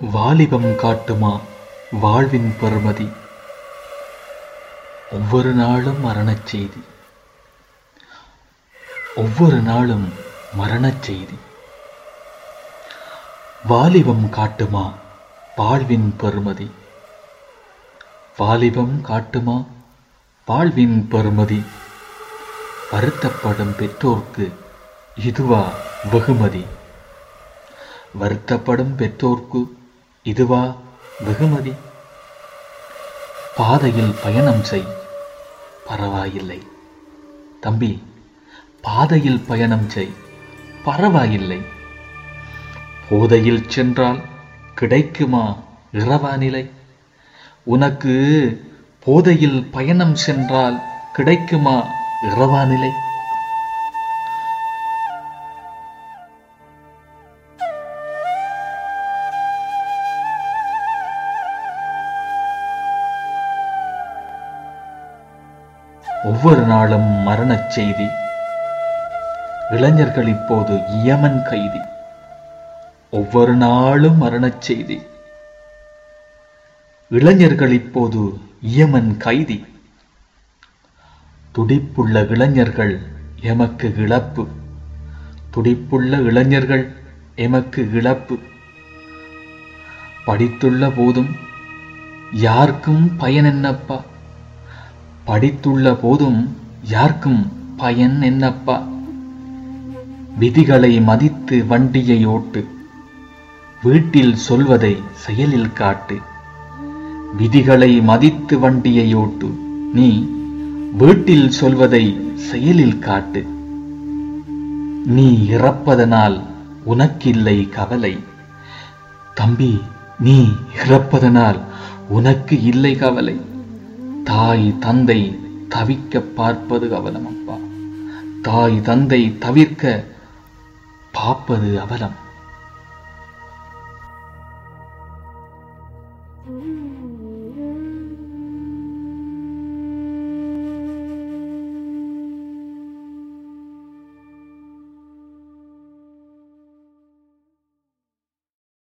வாலிபம் காட்டுமா வாழ்வின் பெறுமதி ஒவ்வொரு நாளும் மரணச் செய்தி ஒவ்வொரு நாளும் மரணச் செய்தி வாலிபம் காட்டுமா வாழ்வின் பெறுமதி வாலிபம் காட்டுமா வாழ்வின் பெறுமதி வருத்தப்படும் பெற்றோர்க்கு இதுவா வெகுமதி வருத்தப்படும் பெற்றோர்க்கு இதுவா வெகுமதி பாதையில் பயணம் செய் பரவாயில்லை தம்பி பாதையில் பயணம் செய் பரவாயில்லை போதையில் சென்றால் கிடைக்குமா இரவா நிலை உனக்கு போதையில் பயணம் சென்றால் கிடைக்குமா இரவா நிலை ஒவ்வொரு நாளும் மரணச் செய்தி இளைஞர்கள் இப்போது யமன் கைதி ஒவ்வொரு நாளும் மரணச் செய்தி இளைஞர்கள் இப்போது யமன் கைதி துடிப்புள்ள இளைஞர்கள் எமக்கு இழப்பு துடிப்புள்ள இளைஞர்கள் எமக்கு இழப்பு படித்துள்ள போதும் யாருக்கும் பயன் என்னப்பா படித்துள்ள போதும் யாருக்கும் பயன் என்னப்பா விதிகளை மதித்து வண்டியை ஓட்டு வீட்டில் சொல்வதை செயலில் காட்டு விதிகளை மதித்து வண்டியை ஓட்டு நீ வீட்டில் சொல்வதை செயலில் காட்டு நீ இறப்பதனால் உனக்கில்லை கவலை தம்பி நீ இறப்பதனால் உனக்கு இல்லை கவலை தாய் தந்தை தவிக்க பார்ப்பது அவலம் அப்பா தாய் தந்தை தவிர்க்க பார்ப்பது அவலம்